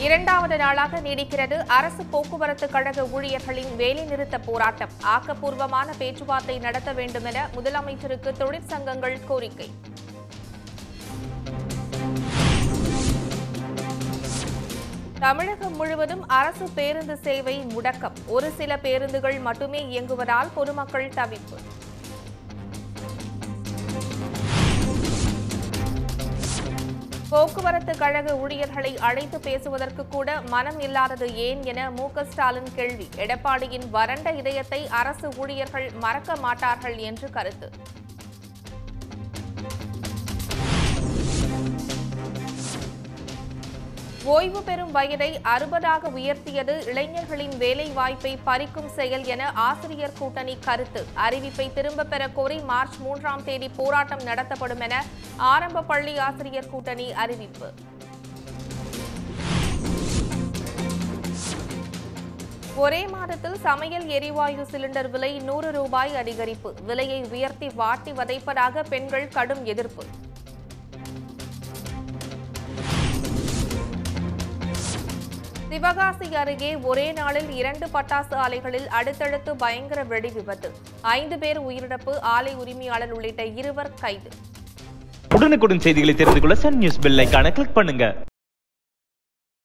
இரண்டாவது நாளாக நீடிக்கிறது அரசு போக்குவரத்து கழக ஊழியர்களின் வேலைநிறுத்த போராட்டம் ஆக்கப்பூர்வமான பேச்சுவார்த்தை நடத்த வேண்டும் என முதலமைச்சருக்கு தொழிற்சங்கங்கள் கோரிக்கை தமிழகம் முழுவதும் அரசு பேருந்து சேவை முடக்கம் ஒரு சில பேருந்துகள் மட்டுமே இயங்குவதால் பொதுமக்கள் தவிப்பு போக்குவரத்து கழக ஊழியர்களை அழைத்து பேசுவதற்கு கூட மனம் இல்லாதது ஏன் என மு க ஸ்டாலின் கேள்வி எடப்பாடியின் வறண்ட இதயத்தை அரசு ஊழியர்கள் மறக்க மாட்டார்கள் என்று கருத்து ஓய்வு பெறும் வயதை அறுபதாக உயர்த்தியது இளைஞர்களின் வேலை வாய்ப்பை பறிக்கும் செயல் என ஆசிரியர் கூட்டணி கருத்து அறிவிப்பை திரும்பப் பெற கோரி மார்ச் மூன்றாம் தேதி போராட்டம் நடத்தப்படும் என ஆரம்ப பள்ளி ஆசிரியர் கூட்டணி அறிவிப்பு ஒரே மாதத்தில் சமையல் எரிவாயு சிலிண்டர் விலை நூறு ரூபாய் அதிகரிப்பு விலையை உயர்த்தி வாட்டி வதைப்பதாக பெண்கள் கடும் எதிர்ப்பு சிவகாசி அருகே ஒரே நாளில் இரண்டு பட்டாசு ஆலைகளில் அடுத்தடுத்து பயங்கர வெடி விபத்து ஐந்து பேர் உயிரிழப்பு ஆலை உரிமையாளர் உள்ளிட்ட இருவர் கைது உடனுக்குடன் செய்திகளை தெரிந்து கொள்ள சன் நியூஸ் பெல் ஐகானை கிளிக் பண்ணுங்க